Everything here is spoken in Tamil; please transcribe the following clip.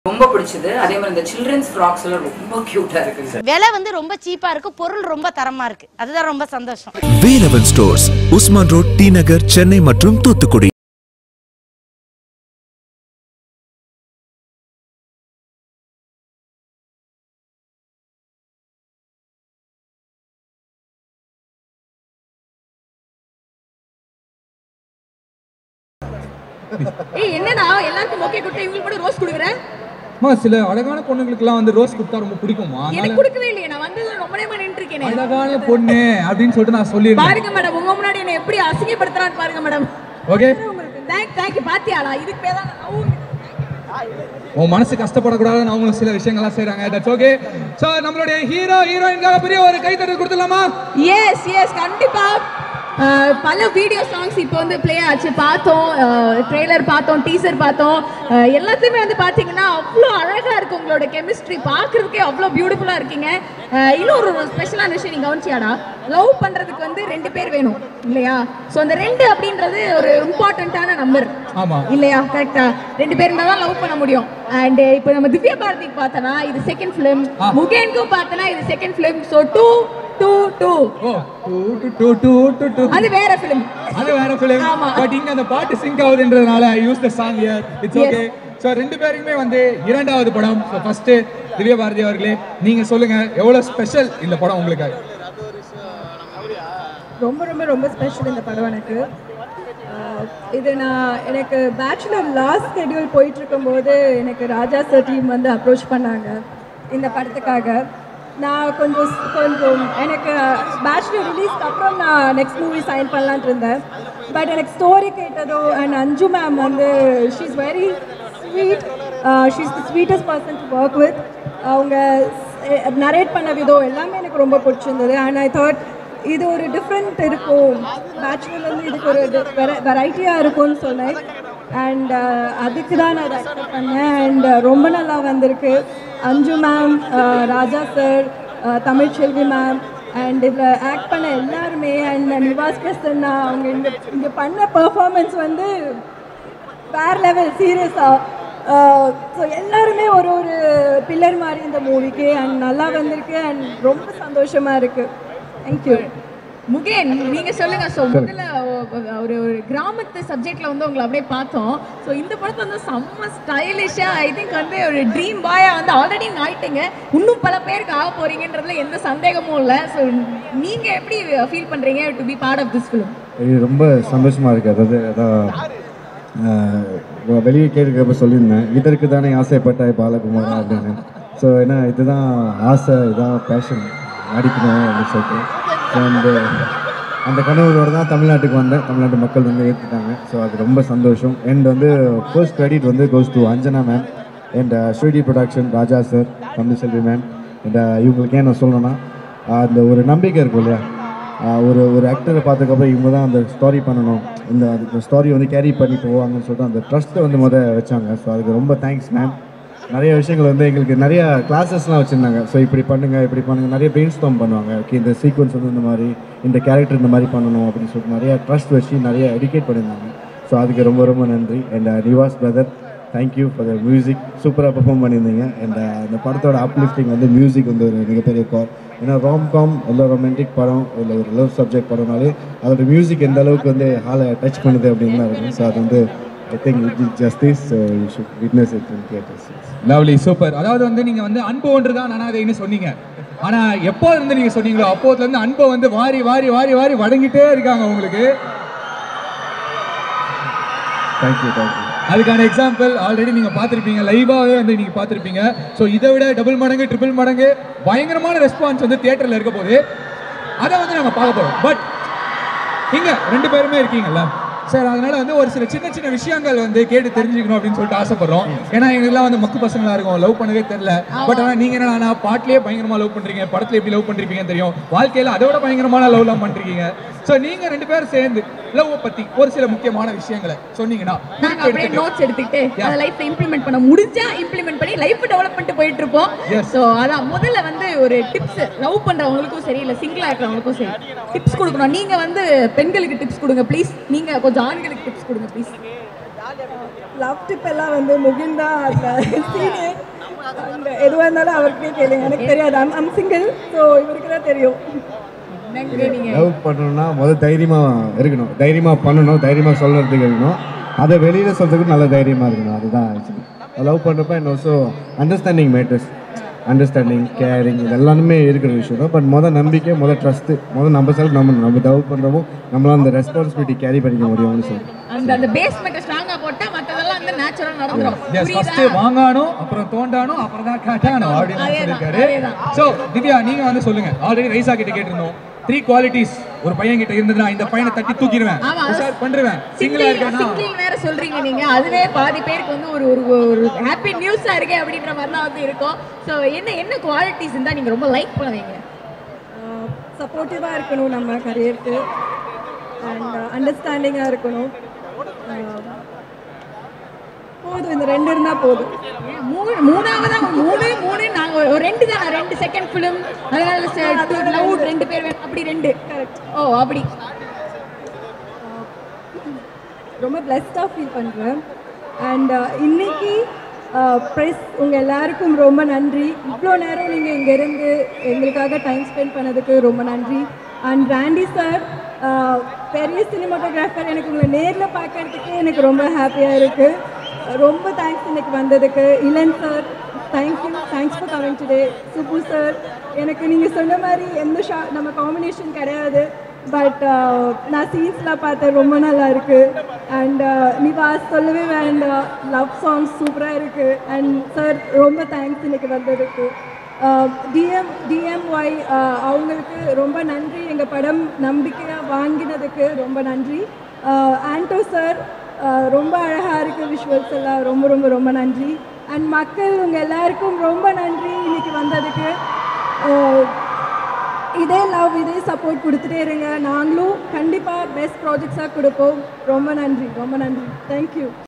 ரொம்ப பிடிச்சது அதே மாதிரி இந்த சில்ட்ரன்ஸ் ஃப்ராக்ஸ் எல்லாம் ரொம்ப கியூட்டா இருக்கு விலை வந்து ரொம்ப சீப்பா இருக்கு பொருள் ரொம்ப தரமா இருக்கு அதுதான் ரொம்ப சந்தோஷம் வேலவன் ஸ்டோர்ஸ் உஸ்மான் ரோட் டி நகர் சென்னை மற்றும் தூத்துக்குடி ஏய் என்னடா எல்லாருக்கும் ஓகே கொடுத்து இவங்களுக்கு மட்டும் ரோஸ் கொடுக்குறேன் அம்மா சில அழகான பொண்ணுங்களுக்குலாம் வந்து ரோஸ் கொடுத்தா ரொம்ப பிடிக்குமா எனக்கு அதனால கொடுக்கவே இல்லையே நான் வந்தது ரொம்ப நேரமா நின்று இருக்கேனே அழகான பொண்ணு அப்படின்னு சொல்லிட்டு நான் சொல்லியிருந்தேன் பாருங்க மேடம் உங்க முன்னாடி என்ன எப்படி அசிங்கப்படுத்துறான்னு பாருங்க மேடம் ஓகே தேங்க் தேங்க் பாத்தியாடா இதுக்கு பேர் தான் அவங்க உன் மனசு கஷ்டப்படக்கூடாதுன்னு அவங்களும் சில விஷயங்கள்லாம் செய்றாங்க தட்ஸ் ஓகே ஸோ நம்மளுடைய ஹீரோ ஹீரோயின்காக பெரிய ஒரு கைத்தட்டல் கொடுத்துடலாமா எஸ் எஸ் கண்டிப்பா அஹ், பல வீடியோ சாங்ஸ் இப்போ வந்து ப்ளே ஆச்சு பார்த்தோம் ட்ரெய்லர் பார்த்தோம் டீசர் பார்த்தோம் அஹ், எல்லாத்துலயுமே வந்து பார்த்தீங்கன்னா அவ்வளோ அழகா இருக்கு உங்களோட கெமிஸ்ட்ரி பார்க்கறதுக்கே அவ்வளோ பியூட்டிஃபுல்லா இருக்கீங்க அஹ், இன்னொரு ஒரு ஸ்பெஷலான விஷயம் நீங்க கவனிச்சியாடா லவ் பண்றதுக்கு வந்து ரெண்டு பேர் வேணும் இல்லையா ஸோ அந்த ரெண்டு அப்படின்றது ஒரு இம்பார்ட்டண்ட்டான நம்பர் ஆமா இல்லையா கரெக்டா ரெண்டு பேர் இருந்தா தான் லவ் பண்ண முடியும் அண்ட் இப்போ நம்ம திவ்யா பாரதிக்கு பார்த்தனா இது செகண்ட் ஃபிலிம் ஆ. முகேனுக்கும் பார்த்தனா இது செகண்ட் ஃபிலிம் ஸோ டூ டூ டூ ஓ டூ டூ டூ டூ டூ டூ அது வேற ஃபிலிம் அது வேற ஃபிலிம் ஆமா. பட் இங்க அந்த பாட்டு சிங்க் ஆகுதுன்றதுனால I use the song here it's Yes. Okay so ரெண்டு பேருக்குமே வந்து இரண்டாவது படம் ஸோ ஃபர்ஸ்ட் திவ்ய பாரதி அவர்களே நீங்க சொல்லுங்க எவ்வளவு ஸ்பெஷல் இந்த படம் உங்களுக்காக ரொம்ப ரொம்ப ரொம்ப ஸ்பெஷல் இந்த படம் எனக்கு ஆஹ் இது நான் எனக்கு பேச்சுலர் லாஸ்ட் ஷெட்யூல் போயிட்டு இருக்கும்போது எனக்கு ராஜா சார் டீம் வந்து அப்ரோச் பண்ணாங்க இந்த படத்துக்காக நான் கொஞ்சம் கொஞ்சம் எனக்கு பேச்சுலர் ரிலீஸ்க்கு அப்புறம் நான் நெக்ஸ்ட் மூவி சைன் பண்ணலான்ட்டு இருந்தேன் பட் எனக்கு ஸ்டோரி கேட்டதோ அண்ட் அஞ்சு மேம் வந்து she is very sweet she is the sweetest person to work with அவங்க நரேட் பண்ண விதம் எல்லாமே எனக்கு ரொம்ப பிடிச்சிருந்தது அண்ட் ஐ தாட் இது ஒரு டிஃப்ரெண்ட் இருக்கும் பேச்சுலர்லேருந்து இதுக்கு ஒரு வெரைட்டியாக இருக்கும்னு சொன்னேன் அண்ட் அதுக்கு தான் நான் அக்செப்ட் பண்ணேன் அண்ட் ரொம்ப நல்லா வந்திருக்கு Anju ma'am Raja sir Tamilselvi ma'am and இதில் ஆக்ட் பண்ண எல்லாருமே அண்ட் நிவாஸ் பிரசன்னா அவங்க இங்கே இங்கே பண்ண பெர்ஃபார்மன்ஸ் வந்து வேற லெவல் சீரியஸாக ஸோ எல்லாருமே ஒரு ஒரு பில்லர் மாதிரி இந்த மூவிக்கு அண்ட் நல்லா வந்திருக்கு அண்ட் ரொம்ப சந்தோஷமாக இருக்குது தேங்க்யூ முகேன் நீங்க சொல்லுங்க ஸோ முதல்ல ஒ- ஒரு ஒரு கிராமத்து சப்ஜெக்ட்ல வந்து உங்களை அப்படியே பார்த்தோம் ஸோ இந்த படத்தை வந்து செம்ம ஸ்டைலிஷா ஐ திங்க் வந்து ஒரு ட்ரீம் பாயா வந்து ஆல்ரெடி ஆயிட்டீங்க இன்னும் பல பேருக்கு ஆக போறீங்கன்றதுல எந்த சந்தேகமும் இல்லை ஸோ நீங்க எப்படி ஃபீல் பண்றீங்க to be part of this film இது ரொம்ப சந்தோஷமாக இருக்குது அதாவது அதான் ஆஹ், வெளியே கேட்கிறப்ப சொல்லியிருந்தேன் இதற்கு தானே ஆசைப்பட்ட பாலகுமாரா அப்படின்னு ஸோ ஏன்னா இதுதான் ஆசை இதுதான் பேஷன் நடிக்கணும் அப்படின்னு சொல்லிட்டு ஸோ அந்த அந்த கனவுகளோட தான் தமிழ்நாட்டுக்கு வந்தேன் தமிழ்நாட்டு மக்கள் வந்து ஏற்றுட்டாங்க ஸோ அது ரொம்ப சந்தோஷம் அண்ட் வந்து ஃபர்ஸ்ட் கிரெடிட் வந்து goes to Anjana ma'am and Sridi production Raja sir Tamil Selvi ma'am and இவங்களுக்கு ஏன் நான் சொல்லணும்னா அந்த ஒரு நம்பிக்கை இருக்கும் இல்லையா ஆஹ் ஒரு ஒரு ஆக்டரை பார்த்ததுக்கப்புறம் இவங்க தான் அந்த ஸ்டாரி பண்ணணும் இந்த அந்த ஸ்டாரி வந்து கேரி பண்ணி போவாங்கன்னு சொல்லிட்டு அந்த ட்ரஸ்ட்டை வந்து முத வச்சாங்க ஸோ அதுக்கு ரொம்ப தேங்க்ஸ் மேம் நிறைய விஷயங்கள் வந்து எங்களுக்கு நிறைய கிளாஸஸ்லாம் வச்சுருந்தாங்க ஸோ இப்படி பண்ணுங்க இப்படி பண்ணுங்க நிறைய பிரெயின் ஸ்டாம் பண்ணுவாங்க ஓகே இந்த சீக்வன்ஸ் வந்து இந்த மாதிரி இந்த கேரக்டர் இந்த மாதிரி பண்ணணும் அப்படின்னு சொல்லிட்டு நிறைய ட்ரஸ்ட் வச்சு நிறைய எடிகேட் பண்ணியிருந்தாங்க ஸோ அதுக்கு ரொம்ப ரொம்ப நன்றி and Nivas brother thank you for the music சூப்பராக பெர்ஃபார்ம் பண்ணியிருந்தீங்க அண்ட் அந்த படத்தோட அப்லிஃப்டிங் வந்து மியூசிக் வந்து ஒரு மிகப்பெரிய கால் ஏன்னா ராம்காம் இல்லை ரொமான்டிக் படம் இல்லை ஒரு லவ் சப்ஜெக்ட் படம்னாலே அதோட மியூசிக் எந்த அளவுக்கு வந்து ஹாலை டச் பண்ணுது அப்படின்னு தான் இருக்கும் ஸோ அது வந்து I think it is justice so you should witness it in theatres lovely super அதாவது வந்து நீங்க வந்து அன்பு ஒன்று தான் அனாதைன்னு சொன்னீங்க ஆனா எப்போ இருந்து நீங்க சொன்னீங்களோ அப்போதுல இருந்து அன்பை வந்து வாரி வாரி வாரி வாரி வழங்கிட்டே இருக்காங்க உங்களுக்கு தேங்க்யூ தேங்க்யூ அதுக்கான எக்ஸாம்பிள் ஆல்ரெடி நீங்க பார்த்திருப்பீங்க லைவாவே வந்து நீங்க பார்த்திருப்பீங்க ஸோ இதை விட டபுள் மடங்கு ட்ரிபிள் மடங்கு பயங்கரமான ரெஸ்பான்ஸ் வந்து தியேட்டர்ல இருக்க போது அதை வந்து நாங்க பார்க்க போறோம் பட் இங்க ரெண்டு பேருமே இருக்கீங்கல்ல சார் அதனால வந்து ஒரு சில சின்ன சின்ன விஷயங்கள் வந்து கேட்டு தெரிஞ்சுக்கணும் அப்படின்னு சொல்லிட்டு ஆசைப்படுறோம் ஏன்னா எங்கெல்லாம் வந்து மக்கு பசங்களா இருக்கும் லவ் பண்ணவே தெரியல பட் ஆனா நீங்க என்ன பாட்டிலேயே பயங்கரமா லவ் பண்றீங்க படத்துல எப்படி லவ் பண்றீங்கன்னு தெரியும் வாழ்க்கையில அதோட பயங்கரமான லவ்லாம் பண்றீங்க ஸோ நீங்க ரெண்டு பேரும் சேர்ந்து லவ் பத்தி ஒரு சில முக்கியமான விஷயங்களை சொன்னீங்கன்னா நாங்க அப்படியே நோட்ஸ் எடுத்துக்கிட்டு அதை லைஃப்ல இம்ப்ளிமெண்ட் பண்ண முடிஞ்சா இம்ப்ளிமெண்ட் பண்ணி லைஃப் டெவலப் பண்ணிட்டு போயிட்டு இருப்போம் Yes. ஸோ அதான் முதல்ல வந்து ஒரு டிப்ஸ் லவ் பண்றவங்களுக்கும் சரி இல்ல சிங்கிளா இருக்கிறவங்களுக்கும் சரி டிப்ஸ் கொடுக்கணும் நீங்க வந்து பெண்களுக்கு டிப்ஸ் கொடுங்க ப்ளீஸ் நீங்க கொஞ்சம் ஆண்களுக்கு டிப்ஸ் கொடுங்க ப்ளீஸ் லவ் டிப் எல்லாம் வந்து முகிந்தா அதில் சீனியர் அந்த எதுவாக இருந்தாலும் அவருக்கே கேளுங்க எனக்கு தெரியாது அம் அம் சிங்கிள் ஸோ இவருக்கு தான் தெரியும் லவ் பண்ணணும்னா முதல் தைரியமாக இருக்கணும் தைரியமாக பண்ணணும் தைரியமாக சொல்கிறதுக்கு இருக்கணும் அதை வெளியில் சொல்கிறதுக்கு நல்ல தைரியமாக இருக்கணும் அதுதான் ஆக்சுவலி லவ் பண்ணுறப்ப and also understanding matters understanding caring இது எல்லாமே இருக்கிற விஷயம் தான் பட் முதல் நம்பிக்கை முதல் ட்ரஸ்ட்டு முதல் நம்ம செல்ஃப் நம்ம நம்ம லவ் பண்ணுறப்போ நம்மளால் அந்த ரெஸ்பான்சிபிலிட்டி கேரி பண்ணிக்க முடியும்னு சொல்லுவோம் அந்த அந்த பேஸ்மெண்ட் ஸ்ட்ராங்கா போட்டா மத்ததெல்லாம் வந்து நேச்சுரலா நடந்துரும் எஸ் ஃபர்ஸ்ட் வாங்கானோ அப்புறம் தோண்டானோ அப்புறம் தான் காட்டானோ அப்படின்னு சொல்லியிருக்காரு ஸோ திவ்யா நீங்க வந்து சொல்லுங்க ஆல்ரெடி ரைசா கிட்ட கேட்டிருந்தோம் த்ரீ குவாலிட்டிஸ் ஒரு பையன் கிட்ட இருந்ததுன்னா இந்த பையனை தட்டி தூக்கிடுவேன் ஆமா. உஷார் பண்ணுவேன் சிங்கிளா இருக்கானா சிங்கிள் வேற சொல்றீங்க நீங்க அதுவே பாதி பேருக்கு வந்து ஒரு ஒரு ஒரு ஹாப்பி நியூஸா இருக்கே அப்படின்ற மாதிரி தான் வந்து இருக்கும் ஸோ என்ன என்ன குவாலிட்டிஸ் இருந்தா நீங்க ரொம்ப லைக் பண்ணுவீங்க சப்போர்ட்டிவாக இருக்கணும் நம்ம கரியருக்கு அண்ட் அண்டர்ஸ்டாண்டிங்காக இருக்கணும் ஆஹ் போதும் இந்த ரெண்டு இருந்தால் போதும் ஏன் மூணு மூணாவதா மூணு மூணு நாங்க ஒரு- ஒரு ரெண்டு தான் ரெண்டு செகண்ட் ஃபிலிம் அதனால லவ் ரெண்டு பேர் வேணும். அப்படி ரெண்டு ஓ அப்படி ரொம்ப பிளெஸ்டாக ஃபீல் பண்ணுறேன் அண்ட் இன்னைக்கு ப்ரெஸ் உங்கள் எல்லாருக்கும் ரொம்ப நன்றி இவ்வளோ நேரம் நீங்கள் இங்கே இருந்து எங்களுக்காக டைம் ஸ்பெண்ட் பண்ணதுக்கு ரொம்ப நன்றி அண்ட் ராண்டி சார் பெரிய சினிமாட்டோகிராஃபர் எனக்கு உங்களை நேரில் பார்க்கறதுக்கு எனக்கு ரொம்ப ஹாப்பியாக இருக்குது ரொம்ப தேங்க்ஸ் இன்னைக்கு வந்ததுக்கு Ilan sir thank you thanks for coming today Subbu sir எனக்கு நீங்கள் சொன்ன மாதிரி எந்த ஷா நம்ம காம்பினேஷன் கிடையாது பட் நான் சீன்ஸ்லாம் பார்த்தேன் ரொம்ப நல்லா இருக்கு அண்ட் நிவாஸ் சொல்லவே வேண்டாம் லவ் சாங்ஸ் சூப்பராக இருக்கு அண்ட் சார் ரொம்ப தேங்க்ஸ் இன்னைக்கு வந்ததுக்கு டிஎம் டிஎம்ஒய் அவங்களுக்கு ரொம்ப நன்றி எங்கள் படம் நம்பிக்கையாக வாங்கினதுக்கு ரொம்ப நன்றி ஆண்டோ சார் ரொம்ப அழகாக இருக்குது விஷுவல்ஸ் எல்லாம் ரொம்ப ரொம்ப ரொம்ப நன்றி அண்ட் மக்கள் உங்கள் எல்லாருக்கும் ரொம்ப நன்றி இன்னைக்கு வந்ததுக்கு அஹ், இதே லவ் இதே சப்போர்ட் கொடுத்துட்டே இருங்க நாங்களும் கண்டிப்பாக பெஸ்ட் ப்ராஜெக்ட்ஸாக கொடுப்போம் ரொம்ப நன்றி ரொம்ப நன்றி தேங்க்யூ